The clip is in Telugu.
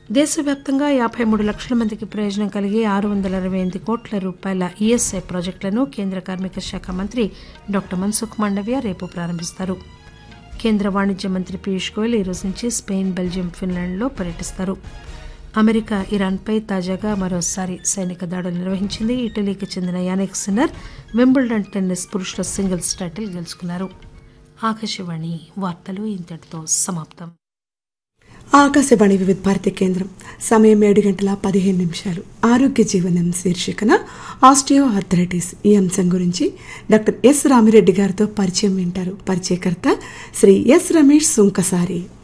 దేశవ్యాప్తంగా యాభై మూడు లక్షల మందికి ప్రయోజనం కలిగే ఆరు వందల అరవై ఎనిమిది కోట్ల రూపాయల ఈఎస్ఐ ప్రాజెక్టులను కేంద్ర కార్మిక శాఖ మంత్రి డాక్టర్ మన్సుఖ్ మాండవ్య రేపు ప్రారంభిస్తారు కేంద్ర వాణిజ్య మంత్రి పీయూష్ గోయల్ ఈ రోజు నుంచి స్పెయిన్ బెల్జియం ఫిన్లాండ్లో పర్యటిస్తారు అమెరికా ఇరాన్పై తాజాగా మరోసారి సైనిక దాడులు నిర్వహించింది ఇటలీకి చెందిన యానిక్ సిన్నర్ వింబుల్డన్ టెన్నిస్ పురుషుల సింగిల్స్ టైటిల్ గెలుచుకున్నారు ఆకాశవాణి వార్తలు ఇంతటితో సమాప్తం ఆకాశవాణి వివిధ భారతి కేంద్రం సమయం ఏడు గంటల పదిహేను నిమిషాలు ఆరోగ్య జీవనం శీర్షికన ఆస్టియో ఆర్థరైటిస్ ఈ అంశం గురించి డాక్టర్ ఎస్ రామిరెడ్డి గారితో పరిచయం వింటారు పరిచయకర్త శ్రీ ఎస్ రమేష్ సుంకసారి